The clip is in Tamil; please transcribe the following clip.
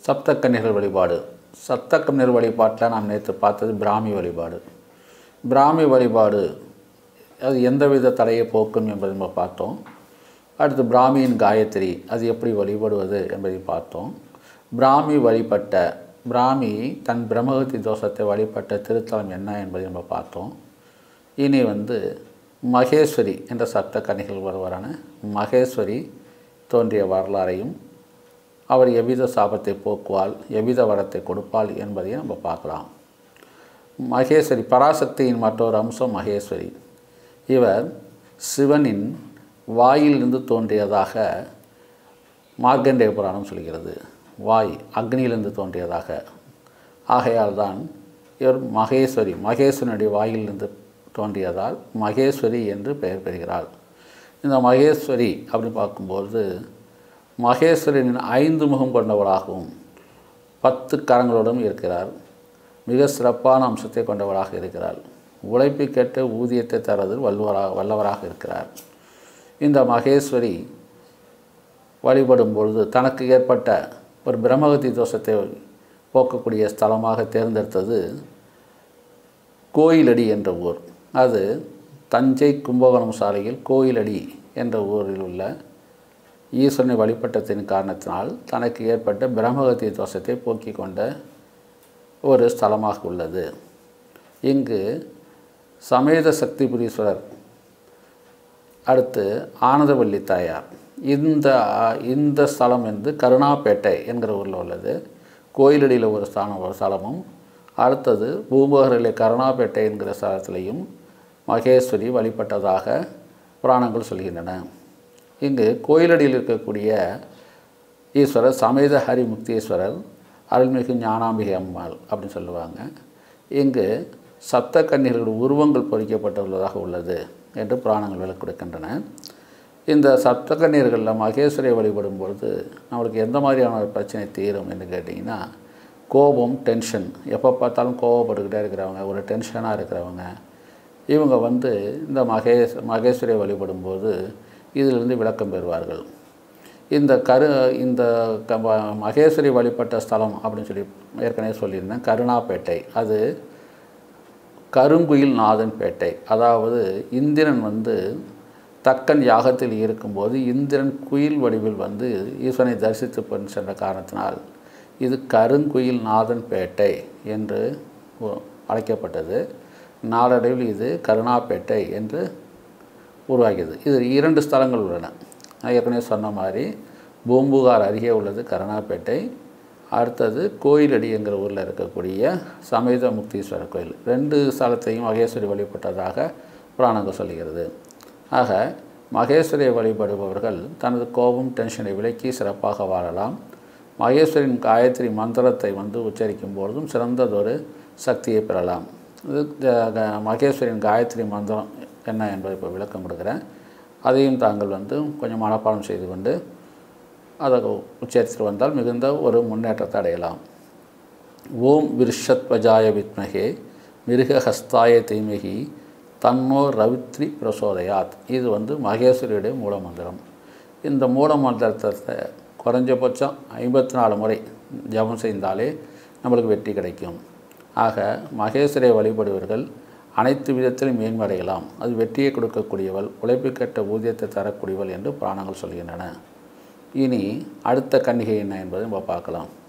சப்தக்கன்னிகள் வழிபாடு சப்தக்கன்னிகள் வழிபாட்டில் நாம் நேற்று பார்த்தது பிராமி வழிபாடு பிராமி வழிபாடு அது எந்தவித தடையை போக்கும் என்பதை நம்ம பார்த்தோம் அடுத்து பிராமியின் காயத்ரி அது எப்படி வழிபடுவது என்பதை பார்த்தோம் பிராமி வழிபட்ட பிராமி தன் பிரம்மகத்தி தோஷத்தை வழிபட்ட திருத்தலம் என்ன என்பதை நம்ம பார்த்தோம் இனி வந்து மகேஸ்வரி என்ற சப்த கன்னிகள் ஒருவரான மகேஸ்வரி தோன்றிய வரலாறையும் அவர் எவ்வித சாபத்தை போக்குவாள் எவ்வித வரத்தை கொடுப்பாள் என்பதையும் நம்ம பார்க்கலாம் மகேஸ்வரி பராசக்தியின் மற்றொரு அம்சம் மகேஸ்வரி இவர் சிவனின் வாயிலிருந்து தோன்றியதாக மார்க்கண்டேய புராணம் சொல்கிறது வாய் அக்னியிலிருந்து தோன்றியதாக ஆகையால் தான் இவர் மகேஸ்வரி மகேஸ்வரனுடைய வாயிலிருந்து தோன்றியதால் மகேஸ்வரி என்று பெயர் பெறுகிறாள் இந்த மகேஸ்வரி அப்படின்னு பார்க்கும்போது மகேஸ்வரனின் ஐந்து முகம் கொண்டவராகவும் பத்து கரங்களோடும் இருக்கிறார் மிக சிறப்பான அம்சத்தை கொண்டவராக இருக்கிறார் உழைப்புக்கேற்ற ஊதியத்தை தரதில் வல்லுவராக வல்லவராக இருக்கிறார் இந்த மகேஸ்வரி வழிபடும் பொழுது தனக்கு ஏற்பட்ட ஒரு பிரம்மகத்தி தோஷத்தை போக்கக்கூடிய ஸ்தலமாக தேர்ந்தெடுத்தது கோயிலடி என்ற ஊர் அது தஞ்சை கும்பகோணம் சாலையில் கோயிலடி என்ற ஊரில் உள்ள ஈஸ்வரனை வழிபட்டத்தின் காரணத்தினால் தனக்கு ஏற்பட்ட பிரம்மகத்தி தோஷத்தை போக்கிக் கொண்ட ஒரு ஸ்தலமாக உள்ளது இங்கு சமேத சக்திபுரீஸ்வரர் அடுத்து ஆனந்தவல்லி தாயார் இந்த இந்த ஸ்தலம் வந்து கருணாப்பேட்டை என்கிற ஊரில் உள்ளது கோயிலடியில் ஒரு ஸ்தானம் ஒரு ஸ்தலமும் அடுத்தது பூம்பகரில் கருணாப்பேட்டை என்கிற ஸ்தலத்திலையும் மகேஸ்வரி வழிபட்டதாக புராணங்கள் சொல்கின்றன இங்கு கோயிலடியில் இருக்கக்கூடிய ஈஸ்வரர் சமேத ஹரிமுக்தீஸ்வரர் அருள்மிகு ஞானாம்பிகை அம்மாள் அப்படின்னு சொல்லுவாங்க இங்கு சப்த கன்னிகள் உருவங்கள் பொறிக்கப்பட்டுள்ளதாக உள்ளது என்று புராணங்கள் விளக்கு கொடுக்கின்றன இந்த சப்த கன்னியர்களில் மகேஸ்வரியை வழிபடும் பொழுது நம்மளுக்கு எந்த மாதிரியான ஒரு பிரச்சனை தீரும் என்று கேட்டிங்கன்னா கோபம் டென்ஷன் எப்போ பார்த்தாலும் கோபப்பட்டுக்கிட்டே இருக்கிறவங்க ஒரு டென்ஷனாக இருக்கிறவங்க இவங்க வந்து இந்த மகேஷ் மகேஸ்வரியை வழிபடும்போது இதிலிருந்து விளக்கம் பெறுவார்கள் இந்த கரு இந்த க மகேஸ்வரி வழிபட்ட ஸ்தலம் அப்படின்னு சொல்லி ஏற்கனவே சொல்லியிருந்தேன் கருணாப்பேட்டை அது கருங்குயில் நாதன் பேட்டை அதாவது இந்திரன் வந்து தக்கன் யாகத்தில் இருக்கும்போது இந்திரன் குயில் வடிவில் வந்து ஈஸ்வரனை தரிசித்து பெண் சென்ற காரணத்தினால் இது கருங்குயில் நாதன் பேட்டை என்று அழைக்கப்பட்டது நாளடைவில் இது கருணாப்பேட்டை என்று உருவாகியது இது இரண்டு ஸ்தலங்கள் உள்ளன நான் ஏற்கனவே சொன்ன மாதிரி பூம்புகார் அருகே உள்ளது கருணாப்பேட்டை அடுத்தது கோயிலடி என்கிற ஊரில் இருக்கக்கூடிய சமேத முக்தீஸ்வரர் கோயில் ரெண்டு ஸ்தலத்தையும் மகேஸ்வரி வழிபட்டதாக புராணங்கள் சொல்கிறது ஆக மகேஸ்வரியை வழிபடுபவர்கள் தனது கோபம் டென்ஷனை விலக்கி சிறப்பாக வாழலாம் மகேஸ்வரின் காயத்ரி மந்திரத்தை வந்து உச்சரிக்கும் பொழுதும் சிறந்ததொரு சக்தியை பெறலாம் இது மகேஸ்வரின் காயத்ரி மந்திரம் என்ன என்பதை இப்போ விளக்கம் கொடுக்குறேன் அதையும் தாங்கள் வந்து கொஞ்சம் மனப்பாடம் செய்து கொண்டு அதை உச்சரித்து வந்தால் மிகுந்த ஒரு முன்னேற்றத்தை அடையலாம் ஓம் விருஷத்வஜாய வித்மகே மிருகஹஸ்தாய தீமகி தன்னோ ரவித்ரி பிரசோதயாத் இது வந்து மகேஸ்வரியுடைய மூலமந்திரம் இந்த மூலமந்திரத்தை குறைஞ்சபட்சம் ஐம்பத்தி நாலு முறை ஜபம் செய்தாலே நம்மளுக்கு வெற்றி கிடைக்கும் ஆக மகேஸ்வரியை வழிபடுவர்கள் அனைத்து விதத்திலும் மேன்மடையலாம் அது வெற்றியை கொடுக்கக்கூடியவள் உழைப்புக்கேற்ற ஊதியத்தை தரக்கூடியவள் என்று புராணங்கள் சொல்கின்றன இனி அடுத்த கன்னிகை என்ன என்பதை நம்ம பார்க்கலாம்